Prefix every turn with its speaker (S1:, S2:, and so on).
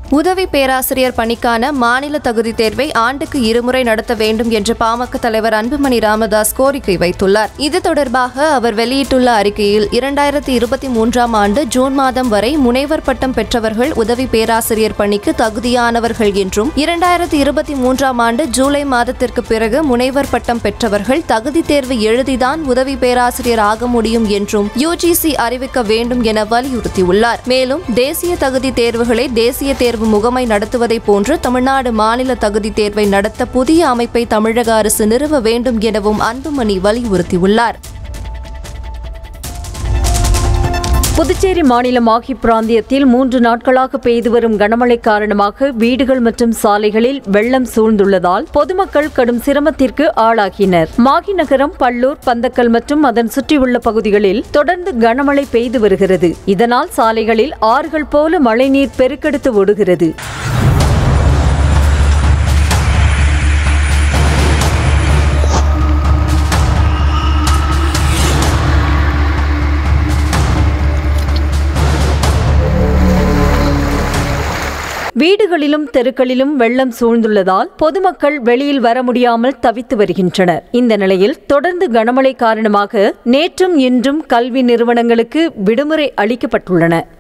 S1: உதவி பேராசிரியர் பணிக்கான மாநில தகுதி தேர்வை ஆண்டுக்கு இருமுறை நடத்த வேண்டும் என்று பாமக தலைவர் அன்புமணி ராமதாஸ் கோரிக்கை வைத்துள்ளார் இது தொடர்பாக அவர் வெளியிட்டுள்ள அறிக்கையில் இரண்டாயிரத்தி இருபத்தி மூன்றாம் ஆண்டு ஜூன் மாதம் வரை முனைவர் பட்டம் பெற்றவர்கள் உதவி பேராசிரியர் பணிக்கு தகுதியானவர்கள் என்றும் இரண்டாயிரத்தி இருபத்தி மூன்றாம் ஆண்டு ஜூலை மாதத்திற்கு பிறகு முனைவர் பட்டம் பெற்றவர்கள் தகுதி தேர்வு எழுதிதான் உதவி பேராசிரியர் ஆக முடியும் என்றும் யுஜிசி அறிவிக்க வேண்டும் என வலியுறுத்தியுள்ளார் மேலும் தேசிய தகுதி தேர்வுகளை தேசிய தேர்வு முகமை நடத்துவதை போன்று தமிழ்நாடு மாநில தகுதி தேர்வை நடத்த புதிய அமைப்பை தமிழக அரசு நிறுவ வேண்டும் எனவும் அன்புமணி வலியுறுத்தியுள்ளார்
S2: புதுச்சேரி மாநிலம் மாஹி பிராந்தியத்தில் மூன்று நாட்களாக பெய்து வரும் கனமழை காரணமாக வீடுகள் மற்றும் சாலைகளில் வெள்ளம் சூழ்ந்துள்ளதால் பொதுமக்கள் கடும் சிரமத்திற்கு ஆளாகினர் மாகி நகரம் பள்ளூர் பந்தக்கல் மற்றும் அதன் சுற்றியுள்ள பகுதிகளில் தொடர்ந்து கனமழை பெய்து வருகிறது இதனால் சாலைகளில் ஆறுகள் போல மழைநீர் பெருக்கெடுத்து ஓடுகிறது வீடுகளிலும் தெருக்களிலும் வெள்ளம் சூழ்ந்துள்ளதால் பொதுமக்கள் வெளியில் வர முடியாமல் தவித்து வருகின்றனர் இந்த நிலையில் தொடர்ந்து கனமழை காரணமாக நேற்றும் இன்றும் கல்வி நிறுவனங்களுக்கு விடுமுறை அளிக்கப்பட்டுள்ளன